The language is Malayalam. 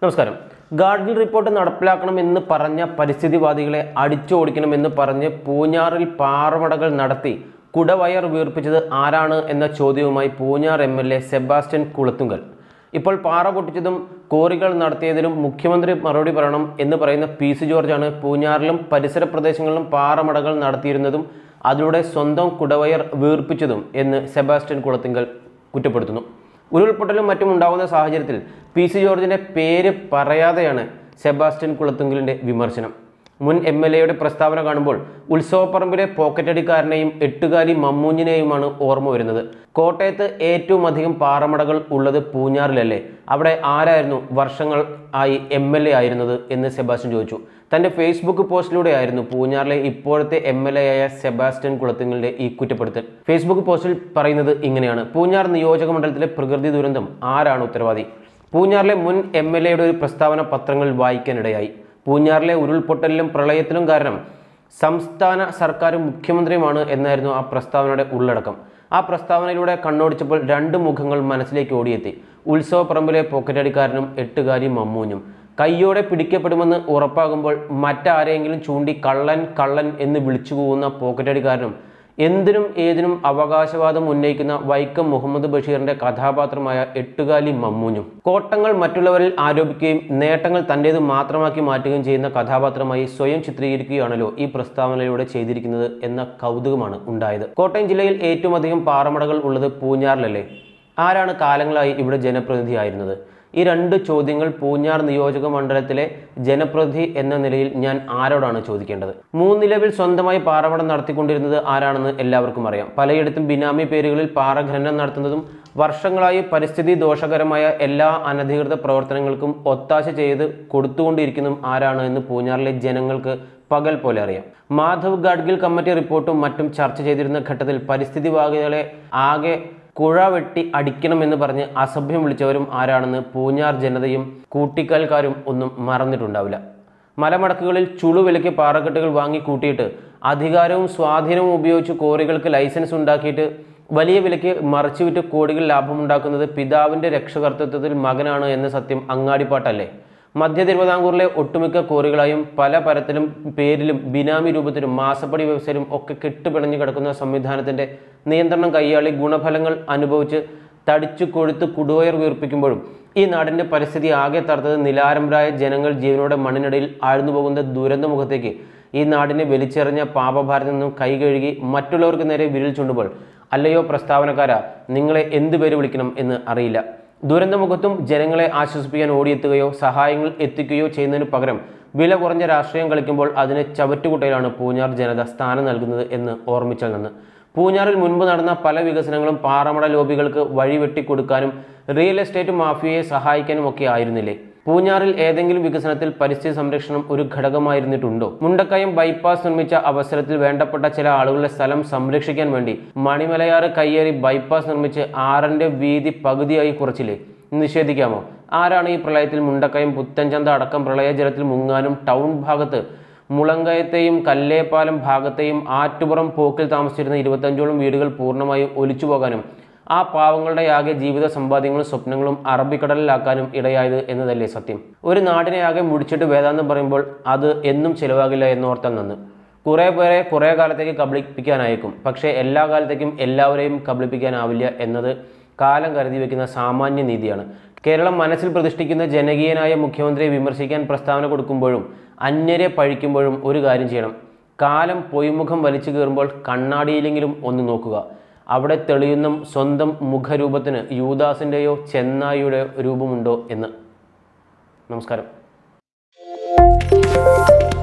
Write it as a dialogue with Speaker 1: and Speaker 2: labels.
Speaker 1: നമസ്കാരം ഗാഡ്ഗിൽ റിപ്പോർട്ട് നടപ്പിലാക്കണമെന്ന് പറഞ്ഞ പരിസ്ഥിതിവാദികളെ അടിച്ചോടിക്കണമെന്ന് പറഞ്ഞ് പൂഞ്ഞാറിൽ പാറമടകൾ നടത്തി കുടവയർ വീർപ്പിച്ചത് ആരാണ് എന്ന ചോദ്യവുമായി Poonjar M L A Sebastian Kulathunkal ഇപ്പോൾ പാറ പൊട്ടിച്ചതും കോറികൾ നടത്തിയതിലും മുഖ്യമന്ത്രി മറുപടി പറയണം എന്ന് പറയുന്ന പി സി ജോർജാണ് പൂഞ്ഞാറിലും പരിസര പ്രദേശങ്ങളിലും പാറമടകൾ നടത്തിയിരുന്നതും അതിലൂടെ സ്വന്തം കുടവയർ വീർപ്പിച്ചതും എന്ന് സെബാസ്റ്റ്യൻ കുളത്തിങ്കൽ കുറ്റപ്പെടുത്തുന്നു ഉരുൾപൊട്ടലും മറ്റും ഉണ്ടാകുന്ന സാഹചര്യത്തിൽ പി സി ജോർജിന്റെ പേര് പറയാതെയാണ് സെബാസ്റ്റ്യൻ കുളത്തുങ്കലിന്റെ വിമർശനം മുൻ എം എൽ എയുടെ പ്രസ്താവന കാണുമ്പോൾ ഉത്സവപ്പറമ്പിലെ പോക്കറ്റടിക്കാരനെയും എട്ടുകാലി മമ്മൂഞ്ഞിനെയുമാണ് ഓർമ്മ വരുന്നത് കോട്ടയത്ത് ഏറ്റവും അധികം പാറമടകൾ ഉള്ളത് പൂഞ്ഞാറിലല്ലേ അവിടെ ആരായിരുന്നു വർഷങ്ങൾ ആയി എം എൽ എ ആയിരുന്നത് എന്ന് സെബാസ്റ്റ്യൻ ചോദിച്ചു തന്റെ ഫേസ്ബുക്ക് പോസ്റ്റിലൂടെ ആയിരുന്നു പൂഞ്ഞാറിലെ ഇപ്പോഴത്തെ എം എൽ എ ആയ സെബാസ്റ്റ്യൻ കുളത്തുങ്ങളുടെ ഈ കുറ്റപ്പെടുത്തൽ ഫേസ്ബുക്ക് പോസ്റ്റിൽ പറയുന്നത് ഇങ്ങനെയാണ് പൂഞ്ഞാർ നിയോജക മണ്ഡലത്തിലെ പ്രകൃതി ദുരന്തം ആരാണ് ഉത്തരവാദി പൂഞ്ഞാറിലെ മുൻ എം എൽ എയുടെ ഒരു പ്രസ്താവന പത്രങ്ങളിൽ വായിക്കാനിടയായി പൂഞ്ഞാറിലെ ഉരുൾപൊട്ടലിലും പ്രളയത്തിലും കാരണം സംസ്ഥാന സർക്കാരും മുഖ്യമന്ത്രിയുമാണ് എന്നായിരുന്നു ആ പ്രസ്താവനയുടെ ഉള്ളടക്കം ആ പ്രസ്താവനയിലൂടെ കണ്ണോടിച്ചപ്പോൾ രണ്ട് മുഖങ്ങൾ മനസ്സിലേക്ക് ഓടിയെത്തി ഉത്സവപ്പറമ്പിലെ പോക്കറ്റടിക്കാരനും എട്ടുകാരി മമ്മൂഞ്ഞും കയ്യോടെ പിടിക്കപ്പെടുമെന്ന് ഉറപ്പാകുമ്പോൾ മറ്റാരെങ്കിലും ചൂണ്ടി കള്ളൻ കള്ളൻ എന്ന് വിളിച്ചു പോകുന്ന പോക്കറ്റടിക്കാരനും എന്തിനും ഏതിനും അവകാശവാദം ഉന്നയിക്കുന്ന വൈക്കം മുഹമ്മദ് ബഷീറിന്റെ കഥാപാത്രമായ എട്ടുകാലി മമ്മൂഞ്ഞും കോട്ടങ്ങൾ മറ്റുള്ളവരിൽ ആരോപിക്കുകയും നേട്ടങ്ങൾ തൻ്റേത് മാത്രമാക്കി മാറ്റുകയും ചെയ്യുന്ന കഥാപാത്രമായി സ്വയം ചിത്രീകരിക്കുകയാണല്ലോ ഈ പ്രസ്താവനയിലൂടെ ചെയ്തിരിക്കുന്നത് എന്ന കൗതുകമാണ് ഉണ്ടായത് കോട്ടയം ജില്ലയിൽ ഏറ്റവും അധികം പാറമടകൾ ഉള്ളത് പൂഞ്ഞാറിലല്ലേ ആരാണ് കാലങ്ങളായി ഇവിടെ ജനപ്രതിനിധിയായിരുന്നത് ഈ രണ്ട് ചോദ്യങ്ങൾ പൂഞ്ഞാർ നിയോജക മണ്ഡലത്തിലെ ജനപ്രതിനിധി എന്ന നിലയിൽ ഞാൻ ആരോടാണ് ചോദിക്കേണ്ടത് മൂന്നിലവിൽ സ്വന്തമായി പാറമടം നടത്തിക്കൊണ്ടിരുന്നത് ആരാണെന്ന് എല്ലാവർക്കും അറിയാം പലയിടത്തും ബിനാമി പേരുകളിൽ പാറ ഖനനം നടത്തുന്നതും വർഷങ്ങളായി പരിസ്ഥിതി ദോഷകരമായ എല്ലാ അനധികൃത പ്രവർത്തനങ്ങൾക്കും ഒത്താശ ചെയ്ത് കൊടുത്തുകൊണ്ടിരിക്കുന്നതും ആരാണ് എന്ന് പൂഞ്ഞാറിലെ ജനങ്ങൾക്ക് പകൽ പോലെ അറിയാം മാധവ് ഗാഡ്ഗിൽ കമ്മിറ്റി റിപ്പോർട്ടും മറ്റും ചർച്ച ചെയ്തിരുന്ന ഘട്ടത്തിൽ പരിസ്ഥിതിവാദികളെ ആകെ കുഴ വെട്ടി അടിക്കണമെന്ന് പറഞ്ഞ് അസഭ്യം വിളിച്ചവരും ആരാണെന്ന് പൂഞ്ഞാർ ജനതയും കൂട്ടിക്കാൽക്കാരും ഒന്നും മറന്നിട്ടുണ്ടാവില്ല മലമടക്കുകളിൽ ചുളുവിലയ്ക്ക് പാറക്കെട്ടുകൾ വാങ്ങി കൂട്ടിയിട്ട് അധികാരവും സ്വാധീനവും ഉപയോഗിച്ച് കോറികൾക്ക് ലൈസൻസ് ഉണ്ടാക്കിയിട്ട് വലിയ വിലയ്ക്ക് മറിച്ചുവിറ്റ് കോടികൾ ലാഭമുണ്ടാക്കുന്നത് പിതാവിൻ്റെ രക്ഷകർത്തൃത്വത്തിൽ മകനാണ് എന്ന സത്യം അങ്ങാടിപ്പാട്ടല്ലേ മധ്യ തിരുവിതാംകൂറിലെ ഒട്ടുമിക്ക കോറികളായും പല പരത്തിലും പേരിലും ബിനാമി രൂപത്തിലും മാസപ്പടി വ്യവസ്ഥയിലും ഒക്കെ കെട്ടുപിണഞ്ഞു കിടക്കുന്ന സംവിധാനത്തിന്റെ നിയന്ത്രണം കൈയാളി ഗുണഫലങ്ങൾ അനുഭവിച്ച് തടിച്ചു കൊഴുത്ത് കുടുവയർ വീർപ്പിക്കുമ്പോഴും ഈ നാടിന്റെ പരിസ്ഥിതി ആകെ തറുത്തത് നിലാരംഭരായ ജനങ്ങൾ ജീവനോടെ മണ്ണിനടിയിൽ ആഴ്ന്നു പോകുന്ന ദുരന്തമുഖത്തേക്ക് ഈ നാടിനെ വലിച്ചെറിഞ്ഞ പാപഭാരത്തിൽ നിന്നും കൈ കഴുകി മറ്റുള്ളവർക്ക് നേരെ വിരൽ ചൂണ്ടുമ്പോൾ അല്ലയോ പ്രസ്താവനക്കാരാ നിങ്ങളെ എന്ത് പേര് വിളിക്കണം എന്ന് അറിയില്ല ദുരന്തമുഖത്തും ജനങ്ങളെ ആശ്വസിപ്പിക്കാൻ ഓടിയെത്തുകയോ സഹായങ്ങൾ എത്തിക്കുകയോ ചെയ്യുന്നതിന് പകരം വില കുറഞ്ഞ രാഷ്ട്രീയം കളിക്കുമ്പോൾ അതിന് ചവറ്റുകുട്ടയിലാണ് പൂഞ്ഞാർ ജനത സ്ഥാനം നൽകുന്നത് എന്ന് ഓർമ്മിച്ചാൽ നിന്ന് പൂഞ്ഞാറിൽ മുൻപ് നടന്ന പല വികസനങ്ങളും പാറമട ലോബികൾക്ക് വഴിവെട്ടിക്കൊടുക്കാനും റിയൽ എസ്റ്റേറ്റ് മാഫിയയെ സഹായിക്കാനും ഒക്കെ ആയിരുന്നില്ലേ പൂഞ്ഞാറിൽ ഏതെങ്കിലും വികസനത്തിൽ പരിസ്ഥിതി സംരക്ഷണം ഒരു ഘടകമായിരുന്നിട്ടുണ്ടോ മുണ്ടക്കയം ബൈപ്പാസ് നിർമ്മിച്ച അവസരത്തിൽ വേണ്ടപ്പെട്ട ചില ആളുകളുടെ സ്ഥലം സംരക്ഷിക്കാൻ വേണ്ടി മണിമലയാറ് കയ്യേറി ബൈപ്പാസ് നിർമ്മിച്ച് ആറിന്റെ വീതി പകുതിയായി കുറച്ചില്ലേ നിഷേധിക്കാമോ ആരാണ് ഈ പ്രളയത്തിൽ മുണ്ടക്കയം പുത്തൻചന്ത അടക്കം പ്രളയജലത്തിൽ മുങ്ങാനും ടൗൺ ഭാഗത്ത് മുളങ്കയത്തെയും കല്ലേപ്പാലം ഭാഗത്തെയും ആറ്റുപുറം പോക്കിൽ താമസിച്ചിരുന്ന ഇരുപത്തഞ്ചോളം വീടുകൾ പൂർണ്ണമായും ഒലിച്ചു പോകാനും ആ പാവങ്ങളുടെ ആകെ ജീവിത സമ്പാദ്യങ്ങളും സ്വപ്നങ്ങളും അറബിക്കടലിലാക്കാനും ഇടയായത് എന്നതല്ലേ സത്യം ഒരു നാടിനെ ആകെ മുടിച്ചിട്ട് വേദാന്തം പറയുമ്പോൾ അത് എന്നും ചിലവാകില്ല എന്നോർത്താൽ നന്ന് കുറേ പേരെ കുറേ കാലത്തേക്ക് കബളിപ്പിക്കാനായേക്കും പക്ഷേ എല്ലാ കാലത്തേക്കും എല്ലാവരെയും കബളിപ്പിക്കാനാവില്ല എന്നത് കാലം കരുതി വെക്കുന്ന സാമാന്യ നീതിയാണ് കേരളം മനസ്സിൽ പ്രതിഷ്ഠിക്കുന്ന ജനകീയനായ മുഖ്യമന്ത്രിയെ വിമർശിക്കാൻ പ്രസ്താവന കൊടുക്കുമ്പോഴും അന്യരെ പഴിക്കുമ്പോഴും ഒരു കാര്യം ചെയ്യണം കാലം പൊയ്മുഖം വലിച്ചു കയറുമ്പോൾ കണ്ണാടിയിലെങ്കിലും ഒന്ന് നോക്കുക അവിടെ തെളിയുന്ന സ്വന്തം മുഖരൂപത്തിന് യൂദാസിൻ്റെയോ ചെന്നായിയുടെയോ രൂപമുണ്ടോ എന്ന് നമസ്കാരം